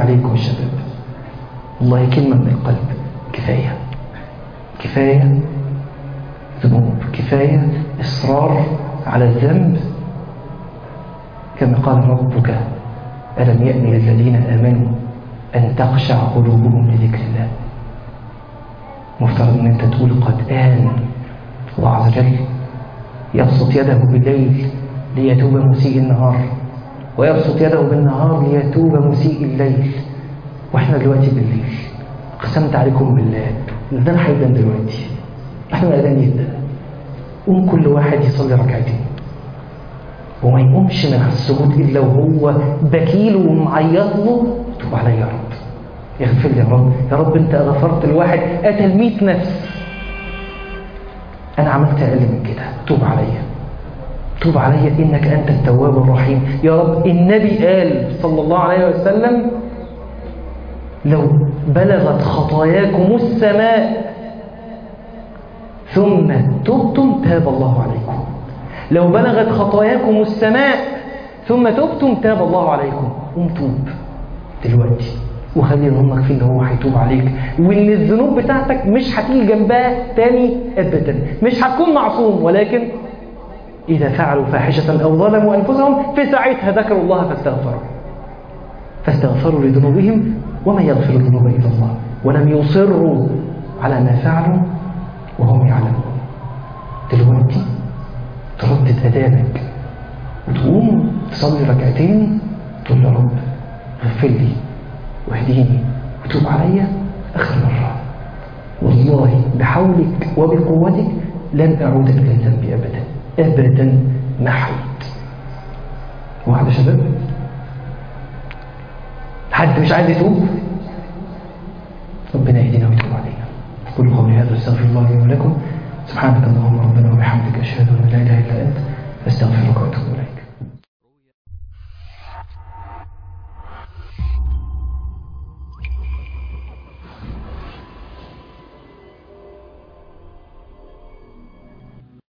عليكم يا شباب والله كلمة من القلب كفاية كفاية ذنوب كفاية إصرار على الذنب كما قال ربك ألم يأن للذين آمنوا أن تخشع قلوبهم لذكر الله مفترض أن أنت تقول قد آن الله عز وجل يبسط يده بالليل ليتوب مسيء النهار ويبسط يده بالنهار ليتوب مسيء الليل واحنا دلوقتي بالليل قسمت عليكم بالله الأذان هيبان دلوقتي احنا الأذان يبدأ قوم كل واحد يصلي ركعتين وما يقومش من على السجود إلا وهو بكيله ومعيط له توب عليا يا رب يغفر لي يا رب يا رب انت غفرت الواحد قتل 100 نفس انا عملت اقل من كده توب عليا توب عليا انك انت التواب الرحيم يا رب النبي قال صلى الله عليه وسلم لو بلغت خطاياكم السماء ثم تبتم تاب الله عليكم لو بلغت خطاياكم السماء ثم تبتم تاب الله عليكم قوم توب دلوقتي وخلي ظنك فيه ان هو هيتوب عليك وان الذنوب بتاعتك مش هتيجي جنبها تاني ابدا مش هتكون معصوم ولكن اذا فعلوا فاحشه او ظلموا انفسهم في ساعتها ذكروا الله فاستغفروا فاستغفروا لذنوبهم وما يغفر الذنوب الا الله ولم يصروا على ما فعلوا وهم يعلمون دلوقتي تردد أذانك وتقوم تصلي ركعتين تقول يا رب اغفر لي واهديني وتوب عليا آخر مرة والله بحولك وبقوتك لن أعود إلى الذنب أبدا أبدا ما حيت واحد يا شباب حد مش عايز يتوب ربنا يهدينا ويتوب علينا قولوا قولي هذا استغفر الله لي ولكم سبحانك اللهم ربنا وبحمدك أشهد أن لا إله إلا أنت أستغفرك وأتوب إليك